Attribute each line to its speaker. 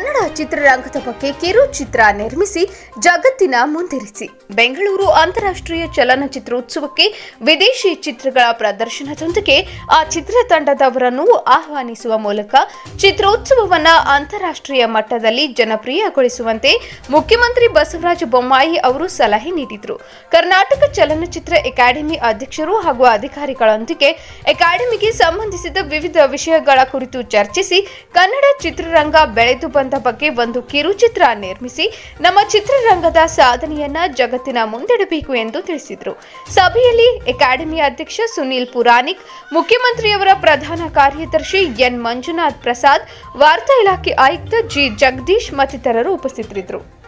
Speaker 1: ಕನ್ನಡ ಚಿತ್ರರಂಗದ ಬಗ್ಗೆ ಕಿರು ಚಿತ್ರ ನಿರ್ಮಿಸಿ ಜಗತ್ತಿನ ಮುಂದಿರಿಸಿ ಬೆಂಗಳೂರು ಅಂತಾರಾಷ್ಟ್ರೀಯ ಚಲನಚಿತ್ರೋತ್ಸವಕ್ಕೆ ವಿದೇಶಿ ಚಿತ್ರಗಳ ಪ್ರದರ್ಶನದೊಂದಿಗೆ ಆ ಚಿತ್ರತಂಡದವರನ್ನು ಆಹ್ವಾನಿಸುವ ಮೂಲಕ ಚಿತ್ರೋತ್ಸವವನ್ನ ಅಂತಾರಾಷ್ಟ್ರೀಯ ಮಟ್ಟದಲ್ಲಿ ಜನಪ್ರಿಯಗೊಳಿಸುವಂತೆ ಮುಖ್ಯಮಂತ್ರಿ ಬಸವರಾಜ ಬೊಮ್ಮಾಯಿ ಅವರು ಸಲಹೆ ನೀಡಿದರು ಕರ್ನಾಟಕ ಚಲನಚಿತ್ರ ಅಕಾಡೆಮಿ ಅಧ್ಯಕ್ಷರು ಹಾಗೂ ಅಧಿಕಾರಿಗಳೊಂದಿಗೆ ಅಕಾಡೆಮಿಗೆ ಸಂಬಂಧಿಸಿದ ವಿವಿಧ ವಿಷಯಗಳ ಕುರಿತು ಚರ್ಚಿಸಿ ಕನ್ನಡ ಚಿತ್ರರಂಗ ಬೆಳೆದು ಬಂದ ಬಗ್ಗೆ ಒಂದು ಕಿರುಚಿತ್ರ ನಿರ್ಮಿಸಿ ನಮ್ಮ ಚಿತ್ರರಂಗದ ಸಾಧನೆಯನ್ನ ಜಗತ್ತಿನ ಮುಂದಿಡಬೇಕು ಎಂದು ತಿಳಿಸಿದರು ಸಭೆಯಲ್ಲಿ ಅಕಾಡೆಮಿ ಅಧ್ಯಕ್ಷ ಸುನೀಲ್ ಪುರಾಣಿಕ್ ಮುಖ್ಯಮಂತ್ರಿಯವರ ಪ್ರಧಾನ ಕಾರ್ಯದರ್ಶಿ ಎನ್ ಮಂಜುನಾಥ್ ಪ್ರಸಾದ್ ವಾರ್ತಾ ಇಲಾಖೆ ಆಯುಕ್ತ ಜಿ ಜಗದೀಶ್ ಮತ್ತಿತರರು ಉಪಸ್ಥಿತರಿದ್ದರು